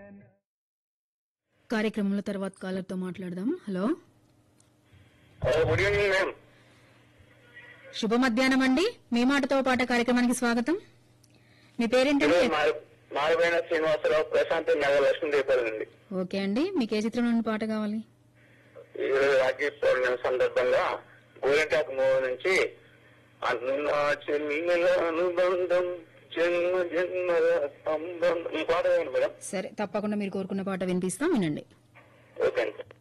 కార్యక్రమంలో తర్వాత కాలర్తో మాట్లాడదాం hello hello good evening ma'am శుభ మధ్యాహ్నం అండి మీ మాటతో పాట కార్యక్రమానికి స్వాగతం మీ పేరేంటండి మారిపోయిన శ్రీనివాసరావు ప్రశాంత్ నగర్ లక్ష్మీదేవపల్లి అండి ఓకే అండి మీకు ఏ చిత్రం నుండి పాట కావాలి ఈరోజు రాఖీ పౌర్ణమి సందర్భంగా గోరింటాకు మూవీ నుంచి అన్న చెల్లెల అనుబంధం జన్మ జన్మల సంబంధం ఈ పాట వేయండి మేడం సరే తప్పకుండా మీరు కోరుకున్న పాట వినిపిస్తాం వినండి ఓకే అండి